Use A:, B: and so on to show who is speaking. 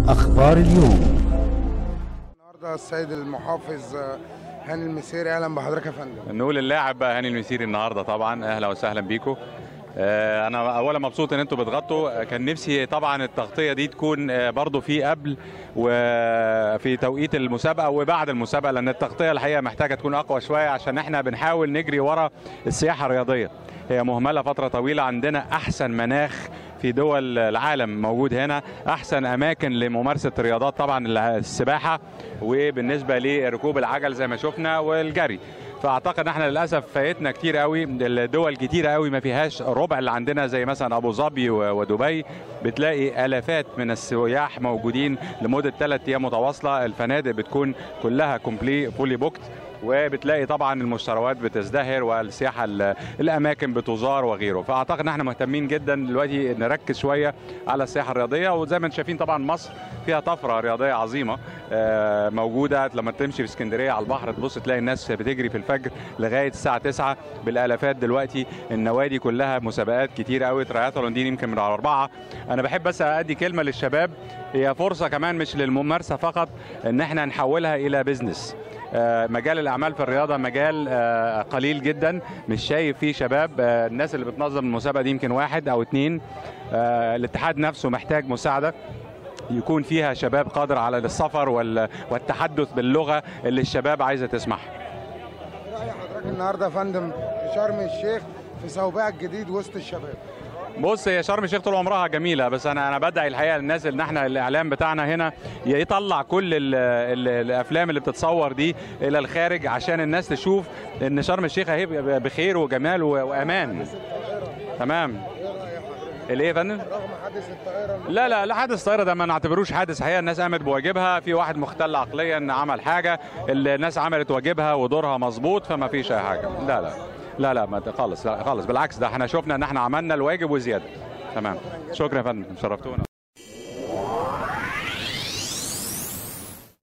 A: أخبار اليوم
B: النهارده السيد المحافظ آه، هاني المسيري اهلا بحضرتك يا فندم
C: نقول اللاعب بقى هاني المسيري النهارده طبعا اهلا وسهلا بيكم آه، انا اولا مبسوط ان انتوا بتغطوا آه، كان نفسي طبعا التغطيه دي تكون آه، برضو في قبل وفي توقيت المسابقه وبعد المسابقه لان التغطيه الحقيقه محتاجه تكون اقوى شويه عشان احنا بنحاول نجري ورا السياحه الرياضيه هي مهمله فتره طويله عندنا احسن مناخ في دول العالم موجود هنا احسن اماكن لممارسه الرياضات طبعا السباحه وبالنسبه لركوب العجل زي ما شفنا والجري فاعتقد ان احنا للاسف فايتنا كتير قوي الدول كتيره قوي ما فيهاش ربع اللي عندنا زي مثلا ابو ظبي و- ودبي بتلاقي الافات من السياح موجودين لمده ثلاث ايام متواصله الفنادق بتكون كلها كومبلي فولي بوكت وبتلاقي طبعا المشتريات بتزدهر والسياحه ال- الاماكن بتزار وغيره فاعتقد ان احنا مهتمين جدا دلوقتي نركز شويه على السياحه الرياضيه وزي ما انتم شايفين طبعا مصر فيها طفره رياضيه عظيمه آه، موجوده لما تمشي في اسكندريه على البحر تبص تلاقي الناس بتجري في الفجر لغايه الساعه 9 بالالافات دلوقتي النوادي كلها مسابقات كتير قوي ترياثلون دي يمكن من اربعه انا بحب بس ادي كلمه للشباب هي فرصه كمان مش للممارسه فقط ان احنا نحولها الى بزنس آه، مجال الاعمال في الرياضه مجال آه، قليل جدا مش شايف فيه شباب آه، الناس اللي بتنظم المسابقه دي يمكن واحد او اتنين آه، الاتحاد نفسه محتاج مساعده يكون فيها شباب قادر على السفر وال- والتحدث باللغه اللي الشباب عايزه تسمعها
B: ايه راي حضرتك النهارده يا فندم في شرم الشيخ في سوبها الجديد وسط الشباب
C: بص هي شرم الشيخ طول عمرها جميله بس انا انا بدعي الحقيقه للناس ان احنا الاعلام بتاعنا هنا يطلع كل ال ال الافلام اللي بتتصور دي الى الخارج عشان الناس تشوف ان شرم الشيخ اهي بخير وجمال و- وامان تمام
B: ايه راي حضرتك
C: الايه يا فندم
B: رغم حادث الطائره
C: لا لا لا حادث طائره ده ما نعتبروش حادث حقيقه الناس قامت بواجبها في واحد مختل عقليا عمل حاجه الناس عملت واجبها ودورها مظبوط فما فيش اي حاجه لا لا لا لا ما خالص لا خالص بالعكس ده احنا شفنا ان احنا عملنا الواجب وزياده تمام شكرا يا فندم شرفتونا